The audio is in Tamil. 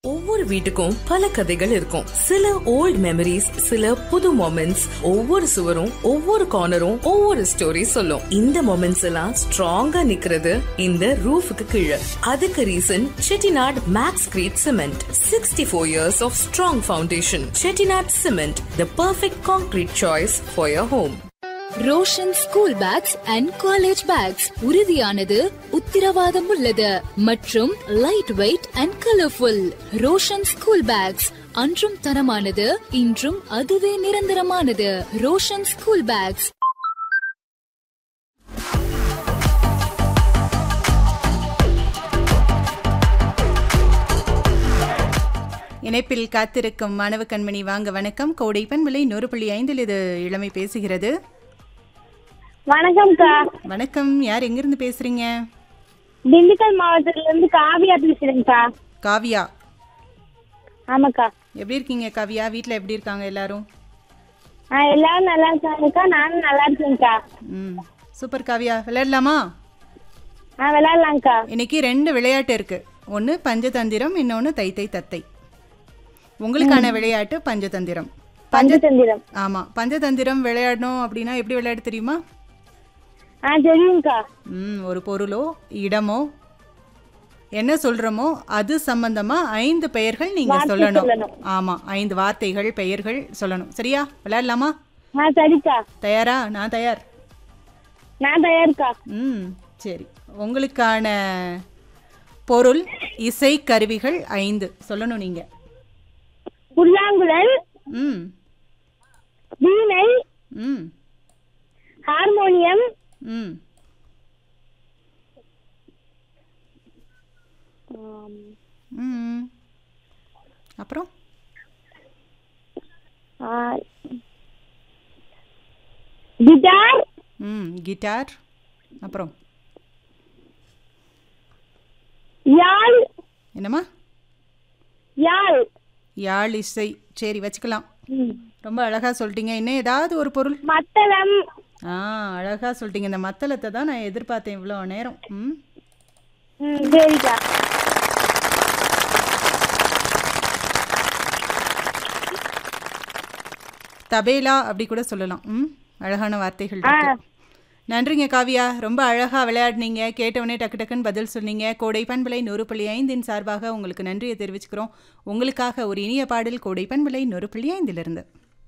ஒவ்வொரு வீட்டுக்கும் பல கதைகள் இருக்கும் சில ஓல்ட் மெமரிஸ் சில புது மொமெண்ட்ஸ் ஒவ்வொரு சுவரும் ஒவ்வொரு கார்னரும் ஒவ்வொரு ஸ்டோரி சொல்லும் இந்த மொமெண்ட்ஸ் எல்லாம் ஸ்ட்ராங்கா நிக்கிறது இந்த ரூஃபுக்கு கீழே அதுக்கு reason Chettinad Maxcrete cement sixty four years of strong foundation Chettinad cement the perfect concrete choice for your home Roshan school bags and college bags உறுதியானது உத்திரவாதம் உள்ளது மற்றும் light weight and colourful Roshan school bags அன்றும் தரமானது இன்றும் அதுவே நிரந்தரமானது ரோஷன் ஸ்கூல் பேக்ஸ் இணைப்பில் காத்திருக்கும் மாணவ கண்மணி வாங்க வணக்கம் கோடைப்பன் விலை நூறு புள்ளி ஐந்தில் இது இளமை பேசுகிறது வணக்கம்க்கா வணக்கம் யார் எங்கிருந்து பேசுறீங்க திண்டுக்கல் மாவட்டத்துல இருந்து காவியா பேசுறேங்க்கா காவியா ஆமாக்கா எப்படி இருக்கீங்க காவியா வீட்டில் எப்படி இருக்காங்க எல்லாரும் ஆ எல்லாரும் நல்லா இருக்காங்கக்கா நானும் நல்லா இருக்கேன்க்கா ம் சூப்பர் காவியா விளையாடலாமா ஆ விளையாடலாங்க்கா இன்னைக்கு ரெண்டு விளையாட்டு இருக்கு ஒன்று பஞ்சதந்திரம் இன்னொன்று தை தை தத்தை உங்களுக்கான விளையாட்டு பஞ்சதந்திரம் பஞ்சதந்திரம் ஆமாம் பஞ்சதந்திரம் விளையாடணும் அப்படின்னா எப்படி விளையாட தெரியுமா ஆ தெரியுங்க்கா ம் ஒரு பொருளோ இடமோ என்ன சொல்றோமோ அது சம்பந்தமா ஐந்து பெயர்கள் நீங்க வார்த்தை சொல்லணும் சொல்லணும். ஆமா ஐந்து வார்த்தைகள் பெயர்கள் சொல்லணும் சரியா விளையாடலாமா ஆ சரிக்கா தயாரா நான் தயார் நான் தயார்க்கா ம் சரி உங்களுக்கான பொருள் இசை கருவிகள் ஐந்து சொல்லணும் நீங்க புல்லாங்குழல் ம் வீணை ம் ஹார்மோனியம் ம் ம் அப்புறம் ஆ, கிட்டார் ம் கிட்டார் அப்புறம் யாழ் என்னம்மா யாழ் யாழ் இசை சரி வச்சுக்கலாம் ம். ரொம்ப அழகா சொல்லிட்டீங்க இன்னும் ஏதாவது ஒரு பொருள் மத்தளம் ஆ அழகா சொல்லிட்டீங்க இந்த மத்தளத்தை தான் நான் எதிர்பார்த்தேன் இவ்வளோ நேரம் ம் ம் சரிக்கா தபேலா அப்படி கூட சொல்லலாம் ம் அழகான வார்த்தைகள் இருக்கு நன்றிங்க காவியா ரொம்ப அழகா விளையாடினீங்க கேட்டவொடனே டக்கு டக்குன்னு பதில் சொன்னீங்க கோடை பண்பலை நூறு புள்ளி ஐந்தின் சார்பாக உங்களுக்கு நன்றியை தெரிவிச்சுக்கிறோம் உங்களுக்காக ஒரு இனிய பாடல் கோடை பண்பலை நூறு புள்ளி ஐந்திலிருந்து